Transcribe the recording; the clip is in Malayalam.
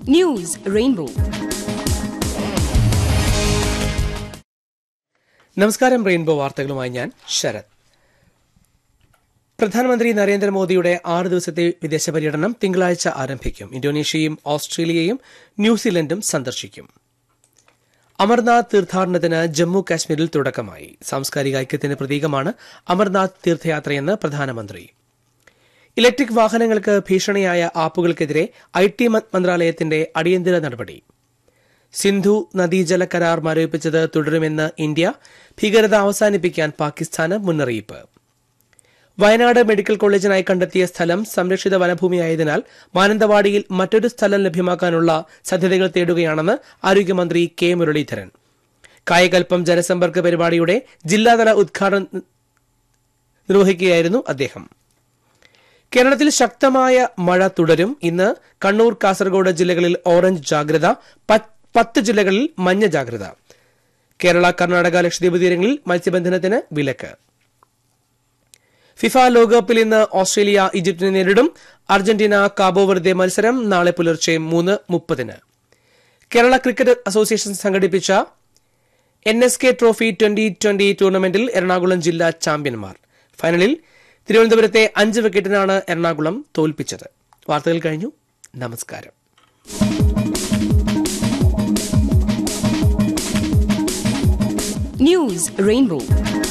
News Rainbow. നമസ്കാരം റെയിൻബോ വാർത്തകളുമായി ഞാൻ ശരത് പ്രധാനമന്ത്രി നരേന്ദ്രമോദിയുടെ ആറ് ദിവസത്തെ വിദേശ പര്യടനം തിങ്കളാഴ്ച ആരംഭിക്കും ഇന്തോനേഷ്യയും ഓസ്ട്രേലിയയും ന്യൂസിലൻഡും സന്ദർശിക്കും അമർനാഥ് തീർത്ഥാടനത്തിന് ജമ്മു കാശ്മീരിൽ തുടക്കമായി സാംസ്കാരിക ഐക്യത്തിന്റെ പ്രതീകമാണ് അമർനാഥ് തീർത്ഥയാത്രയെന്ന് പ്രധാനമന്ത്രി ഇലക്ട്രിക് വാഹനങ്ങൾക്ക് ഭീഷണിയായ ആപ്പുകൾക്കെതിരെ ഐ ടി മന്ത്രാലയത്തിന്റെ അടിയന്തര നടപടി സിന്ധു നദീജല കരാർ മരവിപ്പിച്ചത് തുടരുമെന്ന് ഇന്ത്യ ഭീകരത അവസാനിപ്പിക്കാൻ പാകിസ്ഥാന് മുന്നറിയിപ്പ് വയനാട് മെഡിക്കൽ കോളേജിനായി കണ്ടെത്തിയ സ്ഥലം സംരക്ഷിത വനഭൂമിയായതിനാൽ മാനന്തവാടിയിൽ മറ്റൊരു സ്ഥലം ലഭ്യമാക്കാനുള്ള സാധ്യതകൾ തേടുകയാണെന്ന് ആരോഗ്യമന്ത്രി കെ മുരളീധരൻ കായകൽപ്പം ജനസമ്പർക്ക പരിപാടിയുടെ ജില്ലാതല ഉദ്ഘാടനം നിർവഹിക്കുകയായിരുന്നു അദ്ദേഹം കേരളത്തിൽ ശക്തമായ മഴ തുടരും ഇന്ന് കണ്ണൂർ കാസർഗോഡ് ജില്ലകളിൽ ഓറഞ്ച് ജാഗ്രത പ- പത്ത് ജില്ലകളിൽ മഞ്ഞ ജാഗ്രത കേരള കർണാടക ലക്ഷദ്വീപ് തീരങ്ങളിൽ മത്സ്യബന്ധനത്തിന് വിലക്ക് ഫിഫ ലോകകപ്പിൽ ഇന്ന് ഓസ്ട്രേലിയ ഈജിപ്തിനെ നേരിടും അർജന്റീന കാബോ വെർദെ മത്സരം നാളെ പുലർച്ചെ മൂന്ന് മുപ്പതിന് കേരള ക്രിക്കറ്റ് അസോസിയേഷൻ സംഘടിപ്പിച്ച N S K trophy twenty twenty ടൂർണമെന്റിൽ എറണാകുളം ജില്ലാ ചാമ്പ്യന്മാർ ഫൈനലിൽ തിരുവനന്തപുരത്തെ അഞ്ച് വിക്കറ്റിനാണ് എറണാകുളം തോൽപ്പിച്ചത് വാർത്തകൾ കഴിഞ്ഞു നമസ്കാരം News Rainbow.